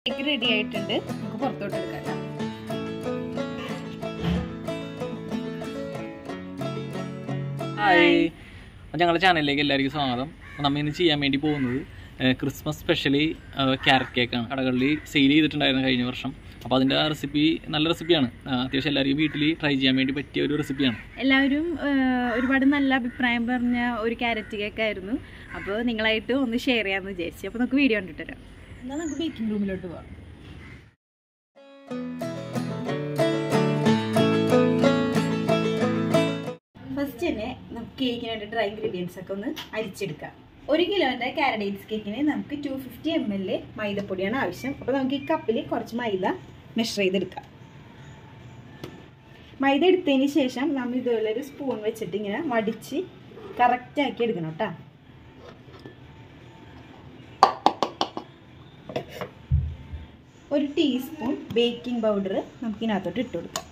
Cake ready ആയിട്ടുണ്ട് നമുക്ക് പുറത്തോട്ട് എടുക്കാം ട്ടോ. ഹായ് അപ്പോൾ ഞങ്ങളുടെ ചാനലിലേക്ക് എല്ലാവർക്കും സ്വാഗതം അപ്പോൾ നമ്മൾ ഇന്ന് ചെയ്യാൻ വേണ്ടി പോകുന്നത് ഏഹ്, ക്രിസ്മസ് സ്പെഷ്യലി ക്യാരറ്റ് കേക്കാണ് കടകളിൽ സെയിൽ ചെയ്തിട്ടുണ്ടായിരുന്നു കഴിഞ്ഞ വർഷം അപ്പോൾ അതിൻ്റെ റെസിപ്പി നല്ല റെസിപ്പിയാണ് അത്യാവശ്യം എല്ലാവർക്കും വീട്ടിൽ ട്രൈ ചെയ്യാൻ വേണ്ടി പറ്റിയ ഒരു റെസിപ്പിയാണ് എല്ലാവരും ആ, ഒരുപാട് നല്ല അഭിപ്രായം പറഞ്ഞ ഒരു ക്യാരറ്റ് കേക്ക് ആയിരുന്നു അപ്പോൾ നിങ്ങളായിട്ട് ഒന്ന് ഷെയർ ചെയ്യാമെന്ന് വിചാരിച്ചു അപ്പോൾ നമുക്ക് വീഡിയോ കണ്ടിട്ട് വരാം എന്നാൽ നമുക്ക് ബേക്കിംഗ് റൂമിലോട്ട് പോകാം ഫസ്റ്റ് തന്നെ നമുക്ക് കേക്കിന് വേണ്ടി ഡ്രൈ ഇൻഗ്രീഡിയൻസ് ഒക്കെ ഒന്ന് അരിച്ചെടുക്കാം ഒരു കിലോൻ്റെ കാരഡൈറ്റ്സ് കേക്കിന് നമുക്ക് ടു ഫിഫ്റ്റി എം എൽ മൈദപ്പൊടിയാണ് ആവശ്യം അപ്പോൾ നമുക്ക് ഈ കപ്പിൽ കുറച്ച് മൈദ മെഷർ ചെയ്തെടുക്കാം മൈദ എടുത്തതിന് ശേഷം നമ്മൾ ഇതുപോലെ ഒരു സ്പൂൺ വെച്ചിട്ട് ഇങ്ങനെ മടിച്ച് കറക്റ്റ് ആക്കി എടുക്കണം കേട്ടോ ഒരു ടീസ്പൂൺ ബേക്കിംഗ് പൗഡർ നമുക്ക് ഇതിനകത്തോട്ട് ഇട്ട് കൊടുക്കാം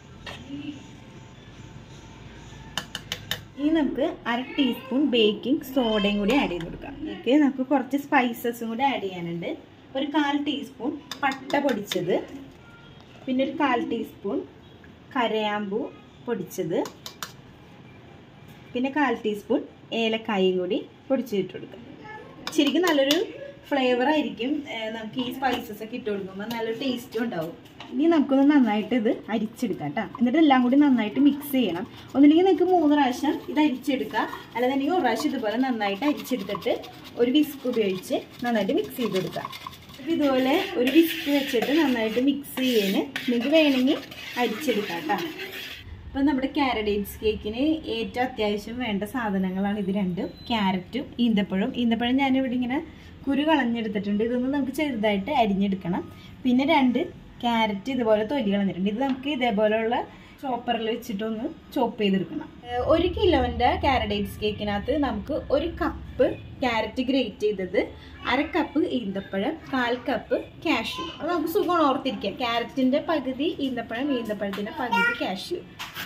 ഇനി നമുക്ക് അര ടീസ്പൂൺ ബേക്കിംഗ് സോഡയും കൂടി ആഡ് ചെയ്ത് കൊടുക്കാം ഇതിലേക്ക് നമുക്ക് കുറച്ച് സ്പൈസസും കൂടി ആഡ് ചെയ്യാനുണ്ട് ഒരു കാൽ ടീസ്പൂൺ പട്ട പൊടിച്ചത് പിന്നെ ഒരു കാൽ ടീസ്പൂൺ കരയാമ്പൂ പൊടിച്ചത് പിന്നെ കാൽ ടീസ്പൂൺ ഏലക്കായും കൂടി പൊടിച്ചിട്ട് കൊടുക്കാം ശരിക്കും നല്ലൊരു ഫ്ലേവർ ആയിരിക്കും ഏഹ് നമുക്ക് ഈ സ്പൈസസ് ഒക്കെ ഇട്ട് കൊടുക്കുമ്പോൾ നല്ലൊരു ടേസ്റ്റും ഉണ്ടാവും ഇനി നമുക്കൊന്ന് നന്നായിട്ട് ഇത് അരിച്ചെടുക്കാം കേട്ടോ എന്നിട്ട് എല്ലാം കൂടി നന്നായിട്ട് മിക്സ് ചെയ്യണം ഒന്നില്ലെങ്കിൽ നിങ്ങൾക്ക് മൂന്ന് പ്രാവശ്യം ഇത് അരിച്ചെടുക്കാം അല്ലാന്നുണ്ടെങ്കിൽ ഒരു പ്രാവശ്യം ഇതുപോലെ നന്നായിട്ട് അരിച്ചെടുത്തിട്ട് ഒരു വിസ്ക് ഉപയോഗിച്ച് നന്നായിട്ട് മിക്സ് ചെയ്തെടുക്കാം അപ്പോൾ ഇതുപോലെ ഒരു വിസ്ക് വെച്ചിട്ട് നന്നായിട്ട് മിക്സ് ചെയ്യാന് നിങ്ങൾക്ക് വേണമെങ്കിൽ അരിച്ചെടുക്കാം കേട്ടോ അപ്പോൾ നമ്മുടെ കാരഡേറ്റ്സ് കേക്കിന് ഏറ്റവും അത്യാവശ്യം വേണ്ട സാധനങ്ങളാണ് ഇത് രണ്ടും ക്യാരറ്റും ഈന്തപ്പഴം ഈന്തപ്പഴം ഞാനിവിടെ ഇങ്ങനെ കുരു കളഞ്ഞെടുത്തിട്ടുണ്ട് ഇതൊന്ന് നമുക്ക് ചെറുതായിട്ട് അരിഞ്ഞെടുക്കണം പിന്നെ രണ്ട് ക്യാരറ്റ് ഇതുപോലെ തൊലി കളഞ്ഞിട്ടുണ്ട് ഇത് നമുക്ക് ഇതേപോലെയുള്ള ചോപ്പറിൽ വെച്ചിട്ടൊന്ന് ചോപ്പ് ചെയ്തെടുക്കണം ഏഹ് ഒരു കിലോൻ്റെ കാരഡേറ്റ്സ് കേക്കിനകത്ത് നമുക്ക് ഒരു കപ്പ് ക്യാരറ്റ് ഗ്രേറ്റ് ചെയ്തത് അര കപ്പ് ഈന്തപ്പഴം കാൽ കപ്പ് കാഷ്യൂ അത് നമുക്ക് സുഖം ഓർത്തിരിക്കാം ക്യാരറ്റിൻ്റെ പകുതി ഈന്തപ്പഴം ഈന്തപ്പഴത്തിൻ്റെ പകുതി കാഷ്യൂ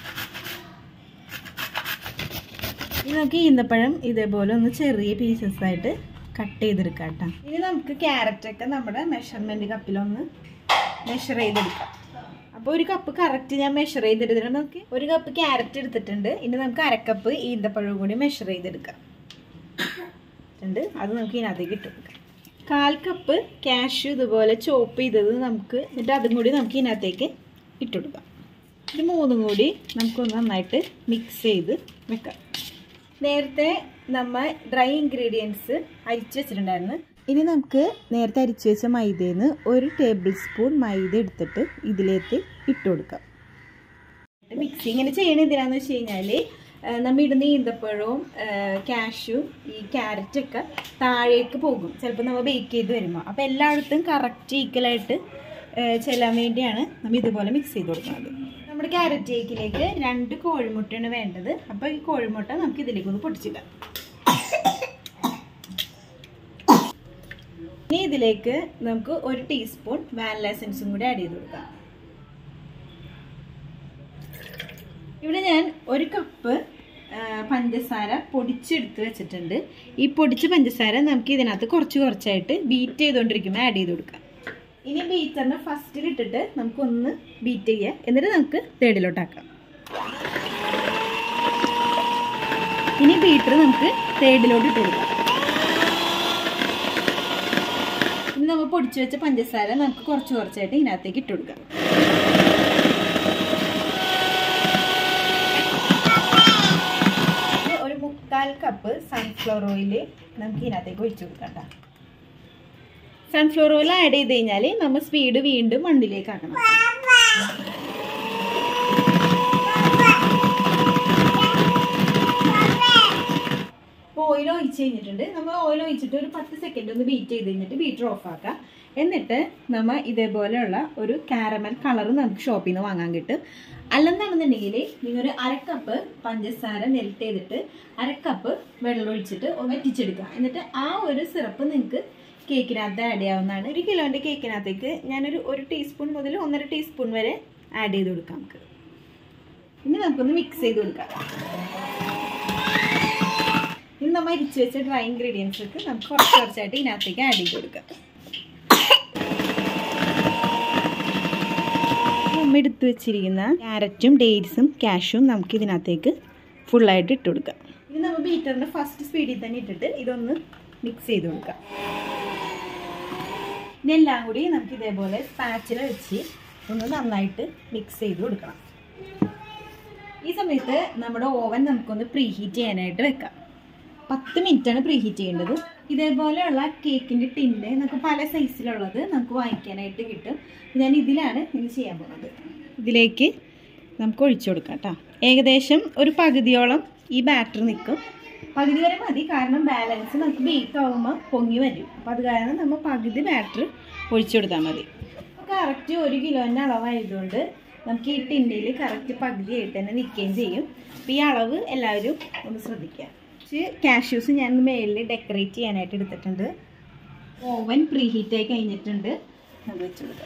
ഇനി നമുക്ക് ഈന്തപ്പഴം ഇതേപോലെ ഒന്ന് ചെറിയ പീസസ് ആയിട്ട് കട്ട് ചെയ്തെടുക്കാം കേട്ടോ ഇനി നമുക്ക് ക്യാരറ്റൊക്കെ നമ്മുടെ മെഷർമെൻറ്റ് കപ്പിലൊന്ന് മെഷർ ചെയ്തെടുക്കാം അപ്പോൾ ഒരു കപ്പ് കറക്റ്റ് ഞാൻ മെഷർ ചെയ്തെടുത്തിട്ടുണ്ട് നമുക്ക് ഒരു കപ്പ് ക്യാരറ്റ് എടുത്തിട്ടുണ്ട് ഇനി നമുക്ക് അരക്കപ്പ് ഈന്തപ്പഴവും കൂടി മെഷർ ചെയ്തെടുക്കാം ഉണ്ട് അത് നമുക്ക് ഇതിനകത്തേക്ക് ഇട്ട് കൊടുക്കാം കാൽ കപ്പ് ക്യാഷ്യൂ ഇതുപോലെ ചോപ്പ് ചെയ്തത് നമുക്ക് എന്നിട്ട് അതും കൂടി നമുക്ക് ഇതിനകത്തേക്ക് ഇട്ട് കൊടുക്കാം ഇത് മൂന്നും കൂടി നമുക്കൊന്ന് നന്നായിട്ട് മിക്സ് ചെയ്ത് വെക്കാം നേരത്തെ നമ്മൾ ഡ്രൈ ഇൻഗ്രീഡിയൻസ് അരിച്ച് വെച്ചിട്ടുണ്ടായിരുന്നു ഇനി നമുക്ക് നേരത്തെ അരിച്ച് വെച്ച മൈദയിൽ നിന്ന് ഒരു ടേബിൾ സ്പൂൺ മൈദ എടുത്തിട്ട് ഇതിലേക്ക് ഇട്ട് കൊടുക്കാം മിക്സി ഇങ്ങനെ ചെയ്യണത് എന്തിനാന്ന് വെച്ച് കഴിഞ്ഞാൽ നമ്മൾ ഇടുന്ന ഈന്തപ്പഴവും കാഷ്യും ഈ ക്യാരറ്റൊക്കെ താഴേക്ക് പോകും ചിലപ്പോൾ നമ്മൾ ബേക്ക് ചെയ്ത് വരുമ്പോൾ അപ്പോൾ എല്ലായിടത്തും കറക്റ്റ് ഈക്വലായിട്ട് ചെല്ലാൻ വേണ്ടിയാണ് നമ്മൾ ഇതുപോലെ മിക്സ് ചെയ്ത് കൊടുക്കുന്നത് നമ്മുടെ ക്യാരറ്റ് കേക്കിലേക്ക് രണ്ട് കോഴിമുട്ടയാണ് വേണ്ടത് അപ്പോൾ ഈ കോഴിമുട്ട നമുക്ക് ഇതിലേക്ക് ഒന്ന് പൊട്ടിച്ചിടാം ഇനി ഇതിലേക്ക് നമുക്ക് ഒരു ടീസ്പൂൺ വാനില എസൻസും കൂടി ആഡ് ചെയ്ത് കൊടുക്കാം ഇവിടെ ഞാൻ ഒരു കപ്പ് പഞ്ചസാര പൊടിച്ചെടുത്ത് വെച്ചിട്ടുണ്ട് ഈ പൊടിച്ച പഞ്ചസാര നമുക്ക് ഇതിനകത്ത് കുറച്ച് കുറച്ചായിട്ട് ബീറ്റ് ചെയ്തുകൊണ്ടിരിക്കുമ്പോൾ ആഡ് ചെയ്ത് കൊടുക്കാം ഇനി ബീറ്ററിന് ഫസ്റ്റിൽ ഇട്ടിട്ട് നമുക്കൊന്ന് ബീറ്റ് ചെയ്യാം എന്നിട്ട് നമുക്ക് തേർഡിലോട്ടാക്കാം ഇനി ബീറ്റർ നമുക്ക് തേർഡിലോട്ട് ഇട്ട് കൊടുക്കാം ഇനി നമ്മൾ പൊടിച്ചു വെച്ച പഞ്ചസാര നമുക്ക് കുറച്ച് കുറച്ചായിട്ട് ഇതിനകത്തേക്ക് ഇട്ട് കൊടുക്കാം ഇനി ഒരു മുക്കാൽ കപ്പ് സൺഫ്ലവർ ഓയിൽ നമുക്ക് ഇതിനകത്തേക്ക് ഒഴിച്ചു കൊടുക്കാം ട്ടോ. സൺഫ്ലവർ ഓയിൽ ആഡ് ചെയ്ത് കഴിഞ്ഞാൽ നമ്മൾ സ്പീഡ് വീണ്ടും വണ്ണിലേക്ക് ആക്കണം ഇപ്പോൾ ഓയിൽ ഒഴിച്ച് കഴിഞ്ഞിട്ടുണ്ട് നമ്മൾ ഓയിൽ ഒഴിച്ചിട്ട് ഒരു പത്ത് സെക്കൻഡ് ഒന്ന് ബീറ്റ് ചെയ്ത് കഴിഞ്ഞിട്ട് ബീറ്റർ ഓഫ് ആക്കാം എന്നിട്ട് നമ്മൾ ഇതേപോലെയുള്ള ഒരു കാരമൽ കളർ നമുക്ക് ഷോപ്പിൽ നിന്ന് വാങ്ങാൻ കിട്ടും അല്ലെന്നാണെന്നുണ്ടെങ്കിൽ നിങ്ങൾ ഒരു അരക്കപ്പ് പഞ്ചസാര മെൽറ്റ് ചെയ്തിട്ട് അരക്കപ്പ് വെള്ളം ഒഴിച്ചിട്ട് ഒന്ന് വറ്റിച്ചെടുക്കുക എന്നിട്ട് ആ ഒരു സിറപ്പ് നിങ്ങൾക്ക് കേക്കിനകത്ത് ആഡ് ചെയ്യാവുന്നതാണ് ഒരു കിലോൻ്റെ കേക്കിനകത്തേക്ക് ഞാനൊരു ഒരു ടീസ്പൂൺ മുതൽ ഒന്നര ടീസ്പൂൺ വരെ ആഡ് ചെയ്ത് കൊടുക്കാം നമുക്ക് ഇനി നമുക്കൊന്ന് മിക്സ് ചെയ്ത് കൊടുക്കാം ഇനി നമ്മൾ അരിച്ചു വെച്ച ഡ്രൈ ഇൻഗ്രീഡിയൻസ് ഒക്കെ നമുക്ക് കുറച്ച് കുറച്ചായിട്ട് ഇതിനകത്തേക്ക് ആഡ് ചെയ്ത് കൊടുക്കാം എടുത്തു വെച്ചിരിക്കുന്ന ക്യാരറ്റും ഡേറ്റ്സും കാഷ്യും നമുക്ക് ഇതിനകത്തേക്ക് ഫുള്ളായിട്ട് ഇട്ട് കൊടുക്കാം ഇത് നമ്മൾ ബീറ്ററിൻ്റെ ഫസ്റ്റ് സ്പീഡിൽ തന്നെ ഇട്ടിട്ട് ഇതൊന്ന് മിക്സ് ചെയ്ത് കൊടുക്കാം ഇതെല്ലാം കൂടി നമുക്ക് ഇതേപോലെ സ്പാച്ചില വെച്ച് ഒന്ന് നന്നായിട്ട് മിക്സ് ചെയ്ത് കൊടുക്കണം ഈ സമയത്ത് നമ്മുടെ ഓവൻ നമുക്കൊന്ന് പ്രീ ഹീറ്റ് ചെയ്യാനായിട്ട് വെക്കാം പത്ത് മിനിറ്റാണ് പ്രീ ഹീറ്റ് ചെയ്യേണ്ടത് ഇതേപോലെയുള്ള കേക്കിൻ്റെ ടിന്ന് നമുക്ക് പല സൈസിലുള്ളത് നമുക്ക് വാങ്ങിക്കാനായിട്ട് കിട്ടും ഞാൻ ഇതിലാണ് ഇത് ചെയ്യാൻ പോകുന്നത് ഇതിലേക്ക് നമുക്ക് ഒഴിച്ചു കൊടുക്കാം കേട്ടോ ഏകദേശം ഒരു പകുതിയോളം ഈ ബാറ്റർ നിൽക്കും പകുതി വരെ മതി കാരണം ബാലൻസ് നമുക്ക് ബേക്ക് ആകുമ്പോൾ പൊങ്ങി വരും അപ്പോൾ അത് കാരണം നമ്മൾ പകുതി ബാറ്റർ ഒഴിച്ചു കൊടുത്താൽ മതി കറക്റ്റ് ഒരു കിലോൻ്റെ അളവായതുകൊണ്ട് നമുക്ക് ഈ ടിന്നിൽ കറക്റ്റ് പകുതിയായിട്ട് തന്നെ നിൽക്കുകയും ചെയ്യും അപ്പോൾ ഈ അളവ് എല്ലാവരും ഒന്ന് ശ്രദ്ധിക്കുക കുറച്ച് കാഷ്യൂസ് ഞാൻ മേളിൽ ഡെക്കറേറ്റ് ചെയ്യാനായിട്ട് എടുത്തിട്ടുണ്ട് ഓവൻ പ്രീ ഹീറ്റായി കഴിഞ്ഞിട്ടുണ്ട് അത് വെച്ച് കൊടുക്കാം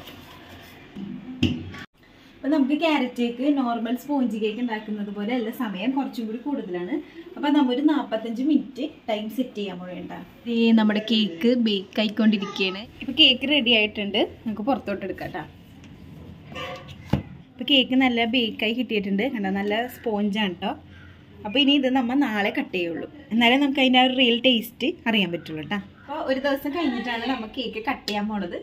അപ്പോൾ നമുക്ക് carrot cake normal sponge cake ഉണ്ടാക്കുന്നത് പോലെ അല്ല സമയം കുറച്ചും കൂടി കൂടുതലാണ് അപ്പോൾ നമ്മൊരു നാൽപ്പത്തഞ്ച് മിനിറ്റ് ടൈം സെറ്റ് ചെയ്യാൻ പോകേണ്ട ഈ നമ്മുടെ കേക്ക് ബേക്ക് ആയിക്കൊണ്ടിരിക്കുകയാണ് ഇപ്പോൾ കേക്ക് റെഡി ആയിട്ടുണ്ട് നമുക്ക് പുറത്തോട്ട് എടുക്കാം കേട്ടോ ഇപ്പോൾ കേക്ക് നല്ല ബേക്കായി കിട്ടിയിട്ടുണ്ട് കണ്ടോ നല്ല സ്പോഞ്ചാണ് കേട്ടോ അപ്പോൾ ഇനി ഇത് നമ്മൾ നാളെ കട്ട് ചെയ്യുള്ളൂ എന്നാലേ നമുക്ക് അതിൻ്റെ ആ ഒരു റിയൽ ടേസ്റ്റ് അറിയാൻ പറ്റുള്ളൂ കേട്ടോ അപ്പോൾ ഒരു ദിവസം കഴിഞ്ഞിട്ടാണ് നമ്മൾ കേക്ക് കട്ട് ചെയ്യാൻ പോണത്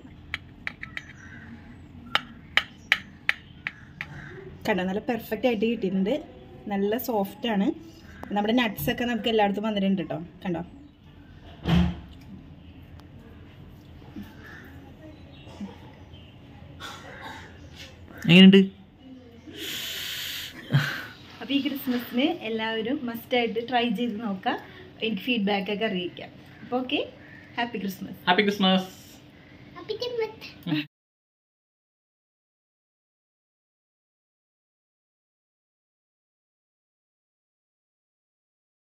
കണ്ടോ നല്ല പെർഫെക്റ്റ് ആയിട്ട് കിട്ടിയിട്ടുണ്ട് നല്ല സോഫ്റ്റ് ആണ് നമ്മുടെ nuts ഒക്കെ നമുക്ക് എല്ലായിടത്തും വന്നിട്ടുണ്ട് കേട്ടോ കണ്ടോ എങ്ങനെയുണ്ട് അപ്പോൾ ഈ ക്രിസ്മസിന് എല്ലാവരും മസ്റ്റായിട്ട് ട്രൈ ചെയ്ത് നോക്കാം എനിക്ക് ഫീഡ്ബാക്ക് ഒക്കെ അറിയിക്കാം അപ്പോൾ okay happy Christmas happy Christmas Happy Christmas.